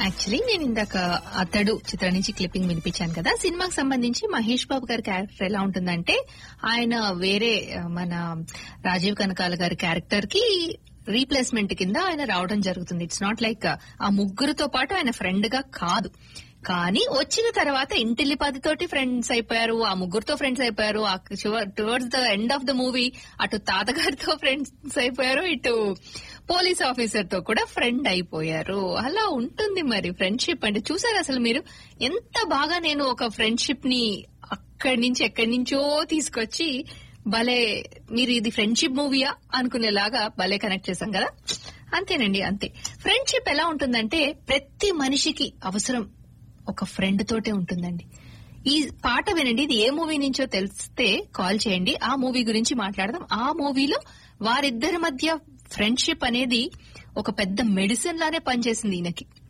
actually నేను ఇందాక అతడు చిత్రం నుంచి క్లిప్పింగ్ వినిపించాను కదా సినిమాకి సంబంధించి మహేష్ బాబు గారి క్యారెక్టర్ ఎలా ఉంటుందంటే ఆయన వేరే ఆ, మన రాజీవ్ కనకాల గారి క్యారెక్టర్ కి రీప్లేస్మెంట్ కింద ఆయన రావడం జరుగుతుంది ఇట్స్ నాట్ లైక్ ఆ ముగ్గురుతో పాటు ఆయన ఫ్రెండ్ గా కాదు కానీ వచ్చిన తర్వాత ఇంటిల్లిపదితోటి ఫ్రెండ్స్ అయిపోయారు ఆ ముగ్గురుతో ఫ్రెండ్స్ అయిపోయారు towards the end of the movie అటు తాతగారితో ఫ్రెండ్స్ అయిపోయారు ఇటు పోలీస్ ఆఫీసర్ తో కూడా ఫ్రెండ్ అయిపోయారు అలా ఉంటుంది మరి ఫ్రెండ్షిప్ అంటే చూసారు అసలు మీరు ఎంత బాగా నేను ఒక ఫ్రెండ్షిప్ ని అక్కడి నుంచి ఎక్కడి నుంచో తీసుకొచ్చి భలే మీరు ఇది ఫ్రెండ్షిప్ మూవీయా అనుకునేలాగా భలే కనెక్ట్ చేశాం కదా అంతేనండి అంతే ఫ్రెండ్షిప్ ఎలా ఉంటుందంటే ప్రతి మనిషికి అవసరం ఒక ఫ్రెండ్ తోటే ఉంటుందండి ఈ పాట వినండి ఇది ఏ మూవీ నుంచో తెలిస్తే కాల్ చేయండి ఆ మూవీ గురించి మాట్లాడదాం ఆ మూవీలో వారిద్దరి మధ్య ఫ్రెండ్షిప్ అనేది ఒక పెద్ద మెడిసిన్ లానే పనిచేసింది ఈయనకి